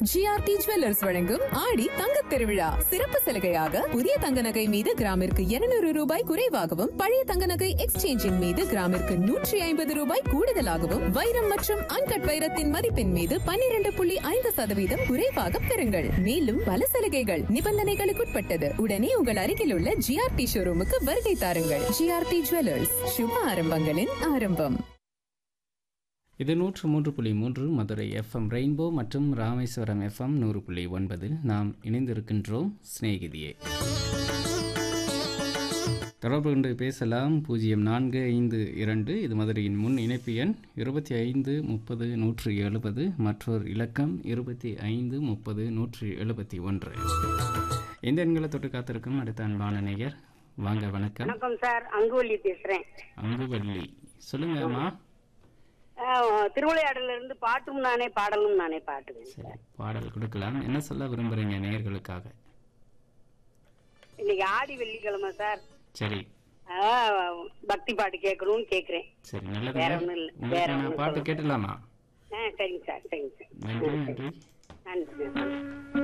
GRT jewellers வழங்கும் ஆடி தங்கத் திருவிழா சிறப்பு சலுகையாக புதிய தங்க நகை மீது கிராமிற்கு 200 ரூபாய் குறைவாகவும் பழைய தங்க நகை எக்ஸ்சேஞ்சின் மீது கிராமிற்கு நூற்றி ஐம்பது ரூபாய் கூடுதலாகவும் வைரம் மற்றும் அன்கட் வைரத்தின் மதிப்பின் மீது 12.5% புள்ளி ஐந்து சதவீதம் குறைவாக பெறுங்கள் மேலும் பல சலுகைகள் நிபந்தனைகளுக்குட்பட்டது உடனே உங்கள் அருகில் உள்ள ஜிஆர்டி ஷோரூமுக்கு வருகை தாருங்கள் ஜிஆர்டி ஜுவல்லர்ஸ் சுப ஆரம்பங்களின் ஆரம்பம் இது நூற்று மூன்று புள்ளி மூன்று மதுரை எஃப்எம் ரெயின்போ மற்றும் ராமேஸ்வரம் எஃப்எம் நூறு புள்ளி ஒன்பதில் நாம் இணைந்திருக்கின்றோம் சிநேகிதியே தொடர்பு கொண்டு பேசலாம் பூஜ்ஜியம் நான்கு ஐந்து இரண்டு இது மதுரையின் முன் இணைப்பு எண் இருபத்தி ஐந்து முப்பது நூற்று எழுபது மற்றொரு இலக்கம் இருபத்தி ஐந்து முப்பது நூற்று எழுபத்தி ஒன்று இந்த எண்களை தொட்டு காத்திருக்கும் அடுத்த அன்பான நேயர் வாங்க வணக்கம் வணக்கம் சார் அங்குவல்லி பேசுறேன் அங்குவல்லி சொல்லுங்கம்மா ஆஹ், திருவிளையாடல்ல இருந்து பாட்டும் நானே பாடலும் நானே பாட்டுவேன் சரி பாடல் கொடுக்கலாம் என்ன சொல்ல விரும்புறீங்க நேயர்களுக்காக இன்னைக்கு ஆடி வெள்ளிக்கிழமை சார் சரி ஆஹ், பக்தி பாட்டு கேட்கணும்னு கேக்குறேன் சரி வேற நல்லதுங்க ஒண்ணும் இல்ல. வேற உங்களுக்கான ஒண்ணும் பாட்டு சொல்ல. கேட்டுடலாமா ஆ சரிங்க சார் சரிங்க சார் நன்றி நன்றி நன்றி